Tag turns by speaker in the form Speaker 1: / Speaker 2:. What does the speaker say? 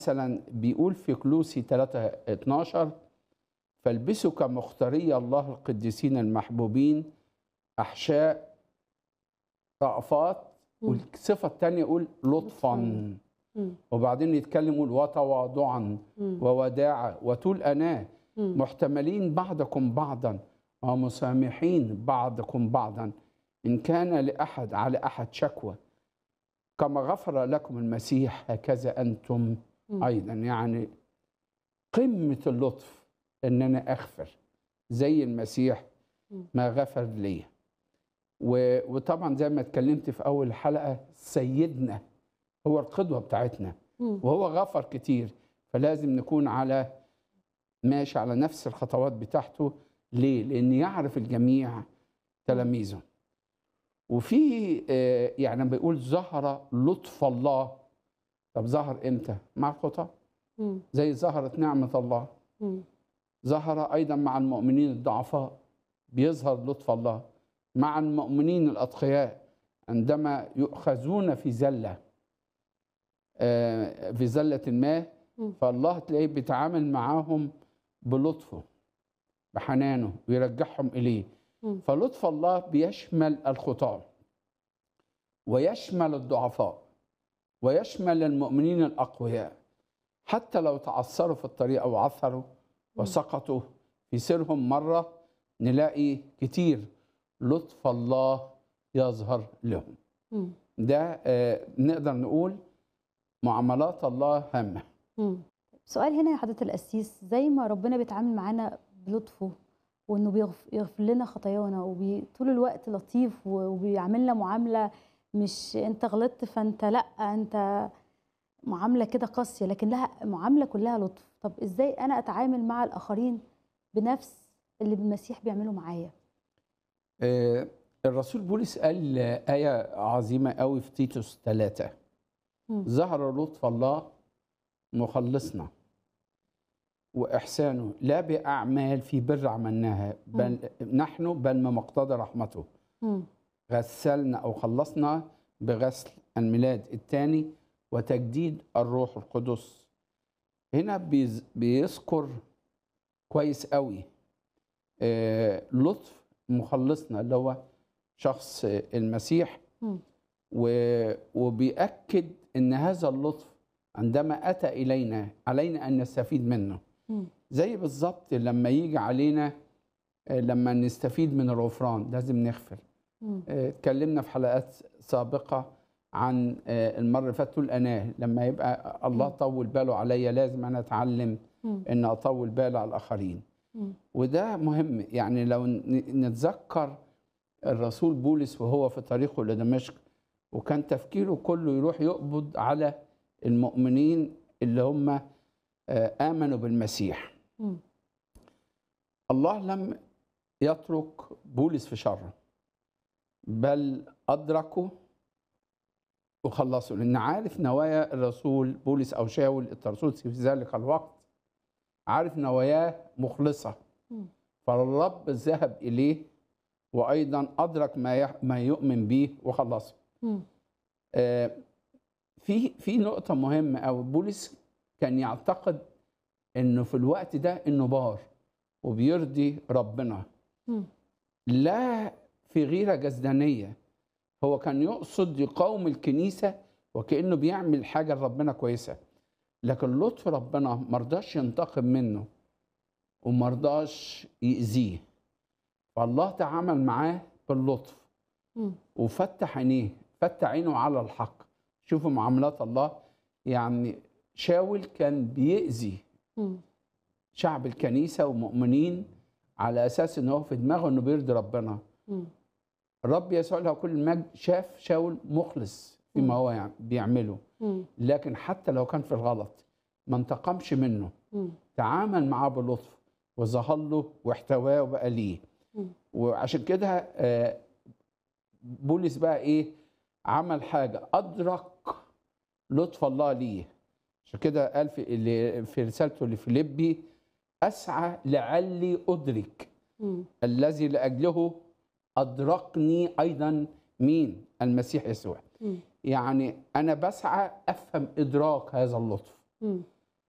Speaker 1: مثلا بيقول في كلوسي 3 12 فالبسوا كمختاري الله القديسين المحبوبين احشاء رأفات
Speaker 2: مم.
Speaker 1: والصفه الثانيه يقول لطفا
Speaker 2: مم.
Speaker 1: وبعدين يتكلم يقول وتواضعا
Speaker 2: مم.
Speaker 1: ووداعة وطول أناة
Speaker 2: مم.
Speaker 1: محتملين بعضكم بعضا ومسامحين بعضكم بعضا إن كان لأحد على أحد شكوى كما غفر لكم المسيح هكذا أنتم
Speaker 2: مم.
Speaker 1: أيضا يعني قمة اللطف إن أنا أغفر زي المسيح
Speaker 2: مم.
Speaker 1: ما غفر لي و- وطبعا زي ما اتكلمت في أول الحلقة سيدنا هو القدوة بتاعتنا
Speaker 2: مم.
Speaker 1: وهو غفر كتير فلازم نكون على ماشي على نفس الخطوات بتاعته ليه؟ لأن يعرف الجميع تلاميذه وفي آه، يعني بيقول ظهر لطف الله طب ظهر امتى؟ مع الخطاة
Speaker 2: مم.
Speaker 1: زي ظهرت نعمة الله
Speaker 2: مم.
Speaker 1: ظهر أيضا مع المؤمنين الضعفاء بيظهر لطف الله مع المؤمنين الأتقياء عندما يؤخذون في زلة آه، في زلة ما
Speaker 2: مم.
Speaker 1: فالله تلاقيه بيتعامل معاهم بلطفه بحنانه ويرجعهم إليه
Speaker 2: مم.
Speaker 1: فلطف الله بيشمل الخطاة ويشمل الضعفاء ويشمل المؤمنين الأقوياء حتى لو تعثروا في الطريق أو عثروا وسقطوا في سيرهم مرة نلاقي كتير لطف الله يظهر لهم
Speaker 2: مم.
Speaker 1: ده آه، نقدر نقول معاملات الله هامة
Speaker 2: مم. سؤال هنا يا حضرة القسيس زي ما ربنا بيتعامل معانا بلطفه وانه بيغف- يغفر لنا خطايانا وطول الوقت لطيف و- وبيعاملنا معاملة مش انت غلطت فانت لا انت معاملة كده قاسية لكن لها معاملة كلها لطف طب ازاي انا اتعامل مع الاخرين بنفس اللي المسيح بيعمله معايا
Speaker 1: آه، الرسول بولس قال آية عظيمة قوي في تيتوس ثلاثة
Speaker 2: مم.
Speaker 1: ظهر لطف الله مخلصنا وإحسانه لا بأعمال في بر عملناها بل نحن بل ما مقتضى رحمته
Speaker 2: مم.
Speaker 1: غسلنا أو خلصنا بغسل الميلاد الثاني وتجديد الروح القدس هنا بيز- بيذكر كويس قوي آه، لطف مخلصنا اللي هو شخص المسيح
Speaker 2: مم.
Speaker 1: و- وبيأكد ان هذا اللطف عندما اتى الينا علينا ان نستفيد منه
Speaker 2: مم.
Speaker 1: زي بالظبط لما يجي علينا آه، لما نستفيد من الغفران لازم نغفر
Speaker 2: مم.
Speaker 1: آه، اتكلمنا في حلقات سابقه عن آه، المره اللي فاتت تقول اناه لما يبقى الله
Speaker 2: مم.
Speaker 1: طول باله عليا لازم انا اتعلم
Speaker 2: مم.
Speaker 1: ان اطول بالي على الاخرين
Speaker 2: مم.
Speaker 1: وده مهم يعني لو ن- نتذكر الرسول بولس وهو في طريقه لدمشق وكان تفكيره كله يروح يقبض على المؤمنين اللي هم آه، آمنوا بالمسيح
Speaker 2: مم.
Speaker 1: الله لم يترك بولس في شره بل أدركه وخلصه لأن عارف نوايا الرسول بولس أو شاول الترسوسي في ذلك الوقت عارف نواياه مخلصة
Speaker 2: مم.
Speaker 1: فالرب ذهب إليه وأيضا أدرك ما يح- ما يؤمن به وخلصه
Speaker 2: مم.
Speaker 1: آه، في في نقطة مهمة أو بولس كان يعتقد إنه في الوقت ده إنه بار وبيرضي ربنا
Speaker 2: مم.
Speaker 1: لا في غيرة جسدانية هو كان يقصد يقاوم الكنيسة وكأنه بيعمل حاجة لربنا كويسة لكن لطف ربنا مرضاش ينتقم منه ومرضاش يأذيه فالله تعامل معاه باللطف
Speaker 2: مم.
Speaker 1: وفتح عينيه فتح عينه على الحق شوفوا معاملات الله يعني شاول كان بيأذي
Speaker 2: مم.
Speaker 1: شعب الكنيسة ومؤمنين على أساس إن هو في دماغه إنه بيرضي ربنا
Speaker 2: مم.
Speaker 1: الرب يسوع له كل المجد شاف شاول مخلص
Speaker 2: مم.
Speaker 1: فيما هو يعني بيعمله
Speaker 2: مم.
Speaker 1: لكن حتى لو كان في الغلط ما انتقمش منه
Speaker 2: مم.
Speaker 1: تعامل معاه بلطف وظهر له واحتواه وبقى ليه
Speaker 2: مم.
Speaker 1: وعشان كده آه، بولس بقى ايه عمل حاجه ادرك لطف الله ليه عشان كده قال في اللي- في رسالته لفيليبي اسعى لعلي ادرك
Speaker 2: مم.
Speaker 1: الذي لاجله ادركني ايضا مين المسيح يسوع
Speaker 2: مم.
Speaker 1: يعني انا بسعى افهم ادراك هذا اللطف
Speaker 3: مم.